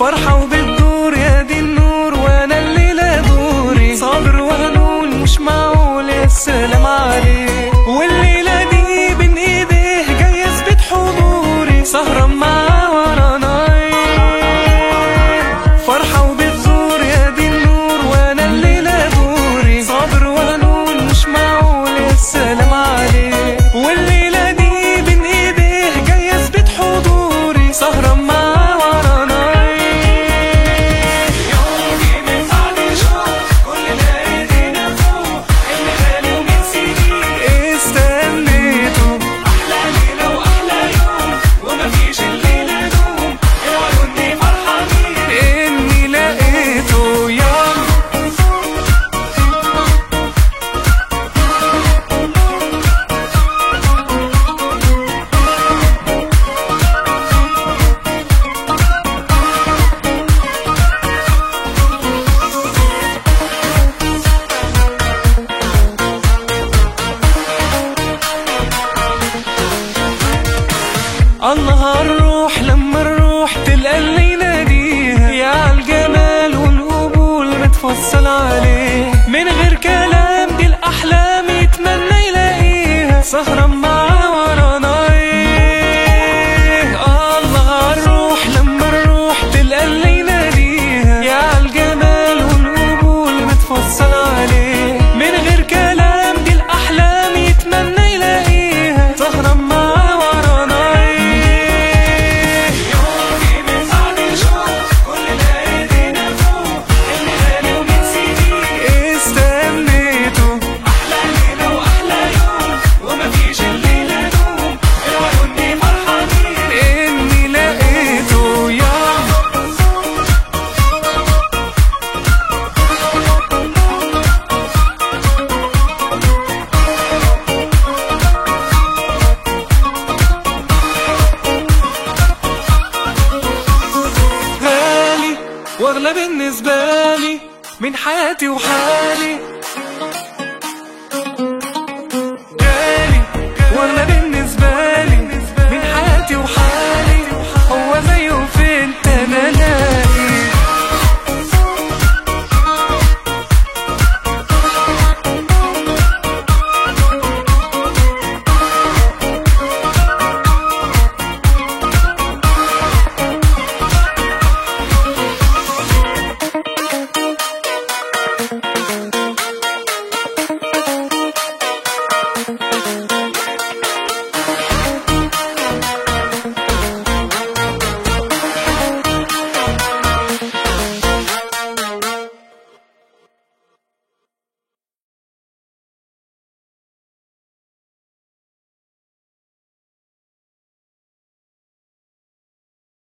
فرحة وبتدور يا دي النور وانا الليلة دوري صابر وهنون مش معقول يا السلام عليك والليلة دي بين ايديه جاي اثبت حضوري سهران معاه ورا نايم فرحة وبتزور يا دي النور وانا الليلة دوري صابر وهنون مش معقول يا السلام عليك والليلة دي بين ايديه جاي اثبت حضوري سهران معاه ورا نايم يومي من بعد شهور كلنا ايدينا فوق اللي غالي ومن سنين استنيته احلى ليله واحلى يوم ومفيش الليله دوم اوعوا اني فرحانين اني لقيته يوم الله هنروح لما نروح تلقى اللي يناديها يا عالجمال والقبول متفصل عليه من غير كلام دي الأحلام يتمنى يلاقيها سهران معاه ورا نايه الله هنروح لما نروح تلقى اللي يناديها يا عالجمال والقبول متفصل عليه من غير كلام دي الأحلام يتمنى يلاقيها سهران معاه ورا نايه يومي من بعد شهور كلنا ايدينا فوق اللي غالي ومن سنين استنيته احلى ليله واحلى يوم ومفيش الليله دوم اوعوا اني فرحانين اني لقيته يوم غالي واغلى بالنسبة لي من حياتي وحالي غالي واغلى بالنسبة